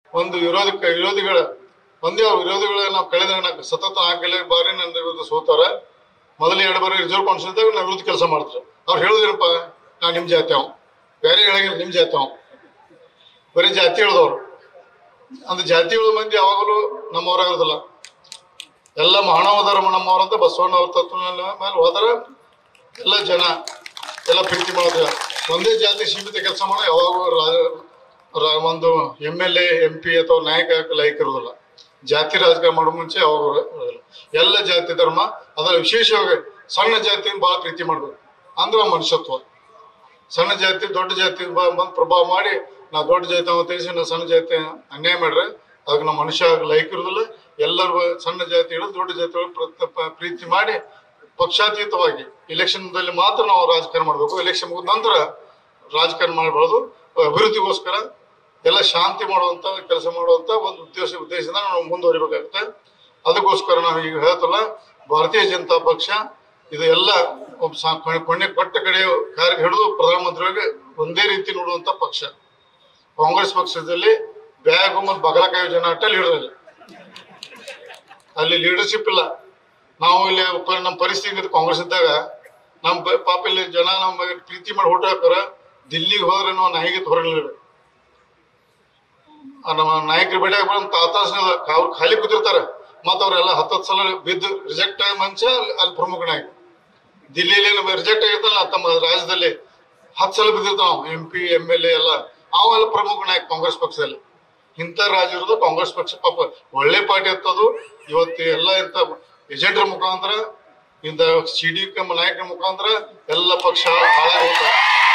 ಒಂದು ವಿರೋಧಕ್ಕೆ ವಿರೋಧಿಗಳ ಒಂದೇ ಅವ್ರ ವಿರೋಧಿಗಳ ನಾವು ಕಳೆದ ನಾಲ್ಕು ಸತತ ನಾಲ್ಕೈದು ಬಾರಿ ನನ್ನ ವಿರುದ್ಧ ಸೋತಾರ ಮೊದಲ ಎರಡು ಬಾರಿ ರಿಸರ್ವ್ ಕೌನ್ಸಿಲ್ ಇದ್ದಾಗ ನಾವು ವಿರುದ್ಧ ಕೆಲಸ ಮಾಡ್ತಾರೆ ಅವ್ರು ಹೇಳುದೇನಪ್ಪ ನಾ ನಿಮ್ ಜಾತಿ ಅವ್ ಬೇರೆ ಹೇಳಂಗಿಲ್ಲ ನಿಮ್ ಜಾತಿ ಅವ್ ಬರೀ ಜಾತಿ ಹೇಳ್ದವ್ರು ಅಂದ್ರೆ ಜಾತಿ ಹೇಳೋ ಮಂದಿ ಯಾವಾಗಲೂ ನಮ್ಮವರಾಗೋದಿಲ್ಲ ಎಲ್ಲ ಮಾನವ ಧರ್ಮ ನಮ್ಮವರಂತ ಬಸವಣ್ಣವ್ರ ತತ್ವ ಮೇಲೆ ಹೋದ್ರ ಎಲ್ಲ ಜನ ಎಲ್ಲ ಪ್ರೀತಿ ಮಾಡೋದು ಒಂದೇ ಜಾತಿ ಸೀಮಿತ ಕೆಲಸ ಮಾಡೋ ಯಾವಾಗೂ ರಾ- ರಾ- ಒಂದು M L A M P ಅಥವಾ ನಾಯಕ ಲೈಕ್ ಇರೋದಿಲ್ಲ ಜಾತಿ ರಾಜಕಾರಣ ಮಾಡೋ ಮುಂಚೆ ಯಾವಾಗ ಇರೋದಿಲ್ಲ. ಎಲ್ಲ ಜಾತಿ ಧರ್ಮ ಅದರ ವಿಶೇಷವಾಗಿ ಸಣ್ಣ ಜಾತಿನ ಬಹಳ ಪ್ರೀತಿ ಮಾಡ್ಬೇಕು ಅಂದ್ರೆ ಮನುಷ್ಯತ್ವ ಸಣ್ಣ ಜಾತಿ ದೊಡ್ಡ ಜಾತಿ ಬ- ಬಂದ್ ಪ್ರಭಾವ ಮಾಡಿ ನಾ ದೊಡ್ಡ ಜಾತಿ ಅಂತ ತಿಳಿಸಿ ನಾ ಸಣ್ಣ ಜಾತಿ ಅನ್ಯಾಯ ಮಾಡ್ರೆ ಅದಕ್ಕೆ ನಮ್ಮ ಮನುಷ್ಯ ಲೈಕ್ ಇರೋದಿಲ್ಲ ಎಲ್ಲರೂ ಸಣ್ಣ ಜಾತಿ ಹಿಡಿದು ದೊಡ್ಡ ಜಾತಿ ಪ್ರೀತಿ ಮಾಡಿ ಪಕ್ಷಾತೀತವಾಗಿ ಎಲೆಕ್ಷನ್ದಲ್ಲಿ ಮಾತ್ರ ನಾವು ರಾಜಕಾರಣ ಮಾಡಬೇಕು ಎಲೆಕ್ಷನ್ ಮುಗಿದ ನಂತರ ರಾಜಕಾರಣ ಮಾಡಬಾರ್ದು ಅಭಿವೃದ್ಧಿಗೋಸ್ಕರ ಎಲ್ಲ ಶಾಂತಿ ಮಾಡುವಂತ ಕೆಲಸ ಮಾಡುವಂತ ಒಂದು ಉದ್ದೇಶ ಉದ್ದೇಶದಿಂದ ನಾವು ಮುಂದುವರಿಬೇಕಾಗುತ್ತೆ ಅದಕ್ಕೋಸ್ಕರ ನಾವು ಈಗ ಹೇಳ್ತಲ್ಲ ಭಾರತೀಯ ಜನತಾ ಪಕ್ಷ ಇದು ಎಲ್ಲ ಒಬ್ಬ ಸಾ- ಕೊನೆ- ಕೊನೆ ಕೊಟ್ಟ ಕಡೆ ಕಾರ್ಯ ಹಿಡಿದು ಪ್ರಧಾನಮಂತ್ರಿಗಳಿಗೆ ಒಂದೇ ರೀತಿ ನೋಡುವಂತ ಪಕ್ಷ ಕಾಂಗ್ರೆಸ್ ಪಕ್ಷದಲ್ಲಿ ಬ್ಯಾಗ್ ಮತ್ತು ಬಗಲಕಾಯಿ ಜನ ಅಟ್ಟ ಲೀಡರ್ ಅಲ್ಲಿ ಅಲ್ಲಿ ಲೀಡರ್ಶಿಪ್ ಇಲ್ಲ ನಾವು ಇಲ್ಲಿ ಪ- ನಮ್ಮ ಪರಿಸ್ಥಿತಿ ಇತ್ತು ಕಾಂಗ್ರೆಸ್ ಇದ್ದಾಗ ನಮ್ಮ ಪ- ಪಾಪ ಇಲ್ಲಿ ಜನ ನಮ್ಮ ಪ್ರೀತಿ ಮಾಡಿ ಊಟ ಹಾಕಾರ ದಿಲ್ಲಿಗೆ ಹೋದ್ರೆ ನಾವು ನಾಯಿಗೆ ಹೊರಲಿಲ್ಲ ನಮ್ಮ ನಾಯಕರು ಭೇಟಿ ಆಗ್ಬಿಡ ತಾತ ಅವ್ರು ಖಾಲಿ ಕೂತಿರ್ತಾರೆ ಮತ್ತ ಅವ್ರೆಲ್ಲ ಹತ್ತತ್ತು ಸಲ ಬಿದ್ದು ರಿಜೆಕ್ಟ್ ಆಗಿ ಮನುಷ್ಯ ಅಲ್ಲಿ ಅಲ್ಲಿ ಪ್ರಮುಖ ನಾಯಕ ದಿಲ್ಲಿಯಲ್ಲಿ ರಿಜೆಕ್ಟ್ ಆಗಿರ್ತಲ್ಲ ತಮ್ಮ ರಾಜ್ಯದಲ್ಲಿ ಹತ್ತು ಸಲ ಬಿದ್ದಿರ್ತಾವ M P M L A ಎಲ್ಲ ಅವೆಲ್ಲ ಪ್ರಮುಖ ನಾಯಕ ಕಾಂಗ್ರೆಸ್ ಪಕ್ಷದಲ್ಲಿ ಇಂಥ ರಾಜ್ಯ ಇರೋದು ಕಾಂಗ್ರೆಸ್ ಪಕ್ಷ ಪಾಪ ಒಳ್ಳೆ ಪಾರ್ಟಿ ಇರ್ತದು ಇವತ್ತು ಎಲ್ಲ ಇಂಥ ಏಜೆಂಟ್ರ ಮುಖಾಂತರ ಇಂಥ ಸಿ ಡಿ ನಾಯಕರ ಮುಖಾಂತರ ಎಲ್ಲ ಪಕ್ಷ ಹಾಳಾಗಿ ಹೋಗ್ತದೆ